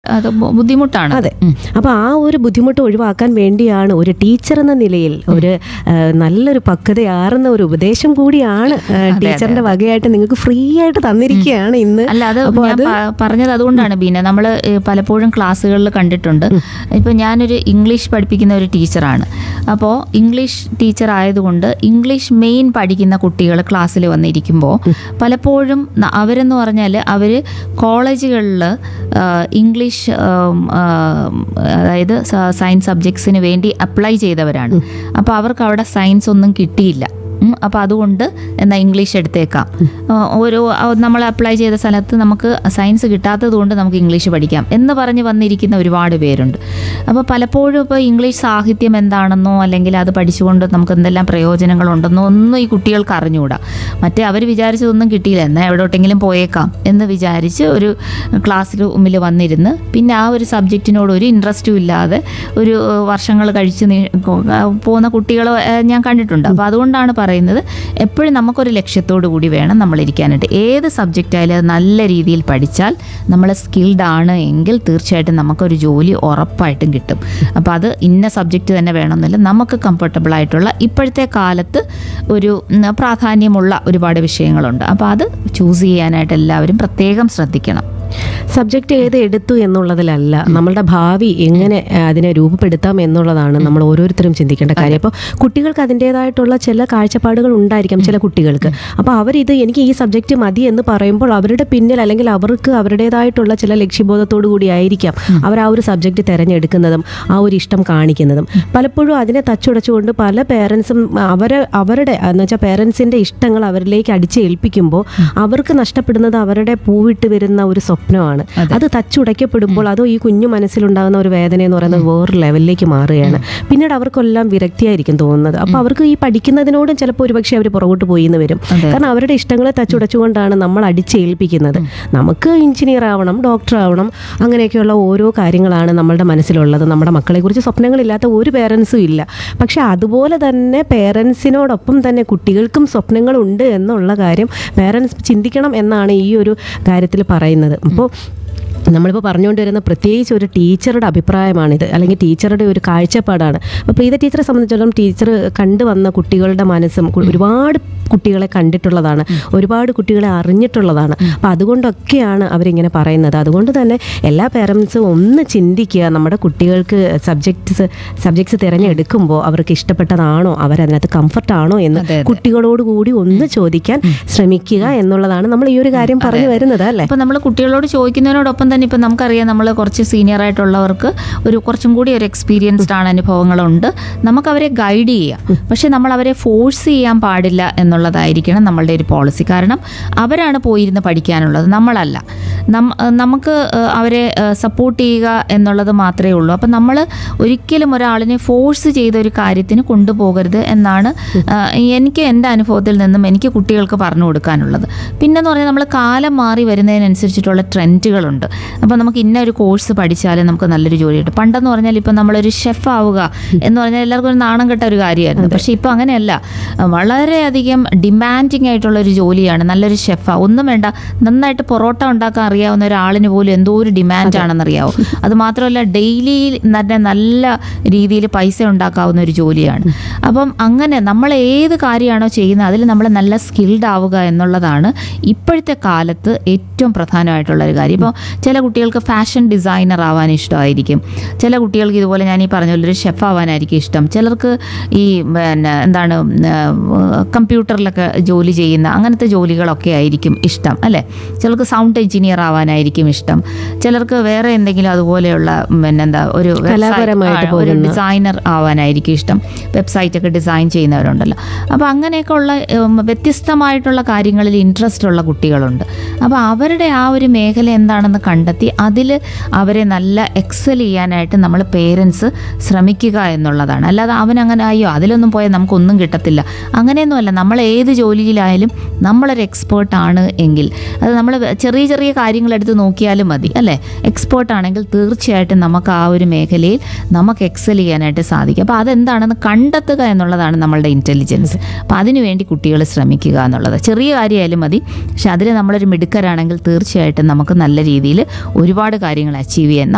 അത് ബു- ബുദ്ധിമുട്ടാണ് അതെ അപ്പൊ ആ ഒരു ബുദ്ധിമുട്ട് ഒഴിവാക്കാൻ വേണ്ടിയാണ് ഒരു ടീച്ചർ എന്ന നിലയിൽ ഒരു ആ, നല്ലൊരു പക്വതയാർന്ന ഒരു ഉപദേശം കൂടിയാണ് ആ, ടീച്ചറിന്റെ വകയായിട്ട് നിങ്ങൾക്ക് ഫ്രീ ആയിട്ട് തന്നിരിക്കുകയാണ് ഇന്ന് അല്ല അത് അപ്പൊ ഞാൻ പ- പറഞ്ഞത് അതുകൊണ്ടാണ് ബീന നമ്മൾ പലപ്പോഴും ക്ലാസ്സുകളിൽ കണ്ടിട്ടുണ്ട് ഇപ്പം ഞാനൊരു ഇംഗ്ലീഷ് പഠിപ്പിക്കുന്ന ഒരു ടീച്ചറാണ് അപ്പോൾ ഇംഗ്ലീഷ് ടീച്ചർ ആയതുകൊണ്ട് ഇംഗ്ലീഷ് മെയിൻ പഠിക്കുന്ന കുട്ടികൾ ക്ലാസ്സിൽ വന്നിരിക്കുമ്പോൾ പലപ്പോഴും ന- അവരെന്ന് പറഞ്ഞാൽ അവർ കോളേജുകളിൽ ഇംഗ്ലീഷ് ആം, ആം, അതായത് സ- സയൻസ് സബ്ജക്ട്സിന് വേണ്ടി അപ്ലൈ ചെയ്തവരാണ് അപ്പോൾ അവർക്ക് അവിടെ സയൻസ് ഒന്നും കിട്ടിയില്ല ഉം, അപ്പോൾ അതുകൊണ്ട് എന്നാൽ ഇംഗ്ലീഷ് എടുത്തേക്കാം ആ, ഒരു ആ, നമ്മൾ അപ്ലൈ ചെയ്ത സ്ഥലത്ത് നമുക്ക് സയൻസ് കിട്ടാത്തത് കൊണ്ട് നമുക്ക് ഇംഗ്ലീഷ് പഠിക്കാം എന്ന് പറഞ്ഞ് വന്നിരിക്കുന്ന ഒരുപാട് പേരുണ്ട് അപ്പോൾ പലപ്പോഴും ഇപ്പോൾ ഇംഗ്ലീഷ് സാഹിത്യം എന്താണെന്നോ അല്ലെങ്കിൽ അത് പഠിച്ചുകൊണ്ട് നമുക്ക് എന്തെല്ലാം പ്രയോജനങ്ങളുണ്ടെന്നോ ഒന്നും ഈ കുട്ടികൾക്ക് അറിഞ്ഞുകൂടാ മറ്റേ അവർ വിചാരിച്ചതൊന്നും കിട്ടിയില്ല എന്നാൽ എവിടോട്ടെങ്കിലും പോയേക്കാം എന്ന് വിചാരിച്ച് ഒരു ക്ലാസ് റൂമിൽ വന്നിരുന്ന് പിന്നെ ആ ഒരു സബ്ജക്റ്റിനോട് ഒരു ഇൻട്രസ്റ്റും ഇല്ലാതെ ഒരു വർഷങ്ങൾ കഴിച്ച് നീ- പോകുന്ന കുട്ടികൾ ഞാൻ കണ്ടിട്ടുണ്ട് അപ്പോൾ അതുകൊണ്ടാണ് പറയുന്നത് എപ്പോഴും നമുക്കൊരു ലക്ഷ്യത്തോടു കൂടി വേണം നമ്മൾ ഇരിക്കാനായിട്ട് ഏത് സബ്ജക്റ്റ് ആയാലും അത് നല്ല രീതിയിൽ പഠിച്ചാൽ നമ്മൾ സ്കിൽഡ് ആണ് എങ്കിൽ തീർച്ചയായിട്ടും നമുക്കൊരു ജോലി ഉറപ്പായിട്ടും കിട്ടും അപ്പോൾ അത് ഇന്ന സബ്ജക്റ്റ് തന്നെ വേണമെന്നില്ല നമുക്ക് കംഫർട്ടബിൾ ആയിട്ടുള്ള ഇപ്പോഴത്തെ കാലത്ത് ഒരു ഉം, പ്രാധാന്യമുള്ള ഒരുപാട് വിഷയങ്ങളുണ്ട് അപ്പോൾ അത് ചൂസ് ചെയ്യാനായിട്ട് എല്ലാവരും പ്രത്യേകം ശ്രദ്ധിക്കണം സബ്ജക്റ്റ് ഏത് എടുത്തു എന്നുള്ളതിലല്ല നമ്മളുടെ ഭാവി എങ്ങനെ ആ, അതിനെ രൂപപ്പെടുത്താം എന്നുള്ളതാണ് നമ്മൾ ഓരോരുത്തരും ചിന്തിക്കേണ്ട കാര്യം അപ്പോൾ കുട്ടികൾക്ക് അതിൻ്റെതായിട്ടുള്ള ചില കാഴ്ചപ്പാടുകൾ ഉണ്ടായിരിക്കാം ചില കുട്ടികൾക്ക് അപ്പോൾ അവരിത് എനിക്ക് ഈ സബ്ജക്റ്റ് മതി എന്ന് പറയുമ്പോൾ അവരുടെ പിന്നിൽ അല്ലെങ്കിൽ അവർക്ക് അവരുടേതായിട്ടുള്ള ചില ലക്ഷ്യബോധത്തോടു കൂടി ആയിരിക്കാം അവർ ആ ഒരു സബ്ജക്റ്റ് തിരഞ്ഞെടുക്കുന്നതും ആ ഒരു ഇഷ്ടം കാണിക്കുന്നതും പലപ്പോഴും അതിനെ തച്ചുടച്ചുകൊണ്ട് പല പേരൻസും അവരെ അവരുടെ എന്ന് വെച്ചാൽ പേരൻസിൻ്റെ ഇഷ്ടങ്ങൾ അവരിലേക്ക് അടിച്ചേൽപ്പിക്കുമ്പോൾ അവർക്ക് നഷ്ടപ്പെടുന്നത് അവരുടെ പൂവിട്ട് വരുന്ന ഒരു സ്വപ്നമാണ് അത് തച്ചുടയ്ക്കപ്പെടുമ്പോൾ അതോ ഈ കുഞ്ഞു മനസ്സിലുണ്ടാകുന്ന ഒരു വേദന എന്ന് പറയുന്നത് വേറൊരു ലെവലിലേക്ക് മാറുകയാണ് പിന്നീട് അവർക്കെല്ലാം വിരക്തിയായിരിക്കും തോന്നുന്നത് അപ്പോൾ അവർക്ക് ഈ പഠിക്കുന്നതിനോടും ചിലപ്പോൾ ഒരുപക്ഷെ അവർ പുറകോട്ട് പോയി എന്ന് വരും കാരണം അവരുടെ ഇഷ്ടങ്ങളെ തച്ചുടച്ചുകൊണ്ടാണ് നമ്മൾ അടിച്ചേൽപ്പിക്കുന്നത് നമുക്ക് എഞ്ചിനീയർ ആവണം ഡോക്ടർ ആവണം അങ്ങനെയൊക്കെയുള്ള ഓരോ കാര്യങ്ങളാണ് നമ്മളുടെ മനസ്സിലുള്ളത് നമ്മുടെ മക്കളെക്കുറിച്ച് സ്വപ്നങ്ങളില്ലാത്ത ഒരു പേരൻസും ഇല്ല പക്ഷെ അതുപോലെ തന്നെ പേരൻസിനോടൊപ്പം തന്നെ കുട്ടികൾക്കും സ്വപ്നങ്ങളുണ്ട് എന്നുള്ള കാര്യം പേരൻസ് ചിന്തിക്കണം എന്നാണ് ഈ ഒരു കാര്യത്തിൽ പറയുന്നത് അപ്പോൾ നമ്മളിപ്പോൾ പറഞ്ഞുകൊണ്ട് വരുന്ന പ്രത്യേകിച്ച് ഒരു ടീച്ചറുടെ അഭിപ്രായമാണിത് അല്ലെങ്കിൽ ടീച്ചറുടെ ഒരു കാഴ്ചപ്പാടാണ് അപ്പോൾ പ്രീത ടീച്ചറെ സംബന്ധിച്ചിടത്തോളം ടീച്ചർ കണ്ടുവന്ന കുട്ടികളുടെ മനസ്സും കു- ഒരുപാട് കുട്ടികളെ കണ്ടിട്ടുള്ളതാണ് ഒരുപാട് കുട്ടികളെ അറിഞ്ഞിട്ടുള്ളതാണ് അപ്പോൾ അതുകൊണ്ടൊക്കെയാണ് അവരിങ്ങനെ പറയുന്നത് അതുകൊണ്ട് തന്നെ എല്ലാ പേരൻസും ഒന്ന് ചിന്തിക്കുക നമ്മുടെ കുട്ടികൾക്ക് സബ്ജക്ട്സ് സബ്ജക്ട്സ് തിരഞ്ഞെടുക്കുമ്പോൾ അവർക്ക് ഇഷ്ടപ്പെട്ടതാണോ അവരതിനകത്ത് കംഫർട്ടാണോ എന്ന് അതെ, അതെ. കുട്ടികളോട് കൂടി ഒന്ന് ചോദിക്കാൻ ശ്രമിക്കുക എന്നുള്ളതാണ് നമ്മൾ ഈ ഒരു കാര്യം പറഞ്ഞു വരുന്നത് അല്ലേ അപ്പോൾ നമ്മൾ കുട്ടികളോട് ചോദിക്കുന്നതിനോടൊപ്പം തന്നെ ഇപ്പം നമുക്കറിയാം നമ്മൾ കുറച്ച് സീനിയർ ആയിട്ടുള്ളവർക്ക് ഒരു കുറച്ചും കൂടി ഒരു എക്സ്പീരിയൻസ്ഡ് ആണ് അനുഭവങ്ങളുണ്ട് നമുക്ക് അവരെ ഗൈഡ് ചെയ്യാം പക്ഷെ നമ്മൾ അവരെ ഫോഴ്സ് ചെയ്യാൻ പാടില്ല എന്നുള്ളതായിരിക്കണം നമ്മളുടെ ഒരു പോളിസി കാരണം അവരാണ് പോയിരുന്ന് പഠിക്കാനുള്ളത് നമ്മളല്ല നം- നമുക്ക് ഏഹ്, അവരെ സപ്പോർട്ട് ചെയ്യുക എന്നുള്ളത് മാത്രമേ ഉള്ളൂ അപ്പം നമ്മൾ ഒരിക്കലും ഒരാളിനെ ഫോഴ്സ് ചെയ്ത ഒരു കാര്യത്തിന് കൊണ്ടുപോകരുത് എന്നാണ് ഏഹ്, എനിക്ക് എൻ്റെ അനുഭവത്തിൽ നിന്നും എനിക്ക് കുട്ടികൾക്ക് പറഞ്ഞു കൊടുക്കാനുള്ളത് പിന്നെന്ന് പറഞ്ഞാൽ നമ്മൾ കാലം മാറി വരുന്നതിനനുസരിച്ചിട്ടുള്ള ട്രെൻഡുകളുണ്ട് അപ്പോൾ നമുക്ക് ഇന്ന ഒരു കോഴ്സ് പഠിച്ചാലേ നമുക്ക് നല്ലൊരു ജോലി കിട്ടും പണ്ടെന്ന് പറഞ്ഞാൽ ഇപ്പം നമ്മളൊരു ഷെഫ് ആവുക എന്ന് പറഞ്ഞാൽ എല്ലാവർക്കും ഒരു നാണം കെട്ട ഒരു കാര്യമായിരുന്നു പക്ഷേ ഇപ്പോൾ അങ്ങനെയല്ല വളരെയധികം ഡിമാൻഡിങ് ആയിട്ടുള്ള ഒരു ജോലിയാണ് നല്ലൊരു ഷെഫാ ഒന്നും വേണ്ട നന്നായിട്ട് പൊറോട്ട ഉണ്ടാക്കാൻ അറിയാവുന്ന ഒരാളിന് പോലും എന്തോ ഒരു ഡിമാൻഡ് ആണെന്നറിയാവോ അത് മാത്രമല്ല ഡെയിലി തന്നെ നല്ല രീതിയിൽ പൈസ ഉണ്ടാക്കാവുന്ന ഒരു ജോലിയാണ് അപ്പം അങ്ങനെ നമ്മൾ ഏത് കാര്യമാണോ ചെയ്യുന്നത് അതിൽ നമ്മൾ നല്ല സ്കിൽഡ് ആവുക എന്നുള്ളതാണ് ഇപ്പോഴത്തെ കാലത്ത് ഏറ്റവും പ്രധാനമായിട്ടുള്ള ഒരു കാര്യം ഇപ്പോൾ ചില കുട്ടികൾക്ക് ഫാഷൻ ഡിസൈനർ ആവാൻ ഇഷ്ടമായിരിക്കും ചില കുട്ടികൾക്ക് ഇതുപോലെ ഞാൻ ഈ പറഞ്ഞ പോലെ ഒരു ഷെഫ് ആവാനായിരിക്കും ഇഷ്ടം ചിലർക്ക് ഈ പിന്നെ എന്താണ് കമ്പ്യൂട്ടറിലൊക്കെ ജോലി ചെയ്യുന്ന അങ്ങനത്തെ ജോലികളൊക്കെ ആയിരിക്കും ഇഷ്ടം അല്ലേ ചിലർക്ക് സൗണ്ട് എഞ്ചിനീയർ ആവാനായിരിക്കും ഇഷ്ടം ചിലർക്ക് വേറെ എന്തെങ്കിലും അതുപോലെയുള്ള പിന്നെന്താ ഒരു website- കലാപരമായിട്ട് ആ, ഒരു ഡിസൈനർ ആവാനായിരിക്കും ഇഷ്ടം വെബ്സൈറ്റ് ഒക്കെ ഡിസൈൻ ചെയ്യുന്നവരുണ്ടല്ലോ അപ്പോൾ അങ്ങനെയൊക്കെ ഉള്ള ഉം, വ്യത്യസ്തമായിട്ടുള്ള കാര്യങ്ങളിൽ ഇൻട്രസ്റ്റ് ഉള്ള കുട്ടികളുണ്ട് അപ്പോൾ അവരുടെ ആ ഒരു മേഖല എന്താണെന്ന് കണ്ടെത്തി അതിൽ അവരെ നല്ല എക്സൽ ചെയ്യാനായിട്ട് നമ്മൾ പേരൻസ് ശ്രമിക്കുക എന്നുള്ളതാണ് അല്ലാതെ അവൻ അങ്ങനെ അയ്യോ അതിലൊന്നും പോയാൽ നമുക്കൊന്നും കിട്ടത്തില്ല അങ്ങനെയൊന്നുമല്ല നമ്മൾ ഏത് ജോലിയിലായാലും നമ്മളൊരു എക്സ്പേർട്ട് ആണ് എങ്കിൽ അത് നമ്മൾ ചെറിയ ചെറിയ കാര്യങ്ങളെടുത്ത് നോക്കിയാലും മതി അല്ലേ എക്സ്പേർട്ട് ആണെങ്കിൽ തീർച്ചയായിട്ടും നമുക്ക് ആ ഒരു മേഖലയിൽ നമുക്ക് എക്സൽ ചെയ്യാനായിട്ട് സാധിക്കും അപ്പോൾ അതെന്താണെന്ന് കണ്ടെത്തുക എന്നുള്ളതാണ് നമ്മളുടെ ഇൻ്റലിജൻസ് അപ്പോൾ അതിനുവേണ്ടി കുട്ടികൾ ശ്രമിക്കുക എന്നുള്ളത് ചെറിയ കാര്യമായാലും മതി പക്ഷെ അതിൽ നമ്മളൊരു മിടുക്കരാണെങ്കിൽ തീർച്ചയായിട്ടും നമുക്ക് നല്ല രീതിയിൽ ഒരുപാട് കാര്യങ്ങൾ അച്ചീവ് ചെയ്യാൻ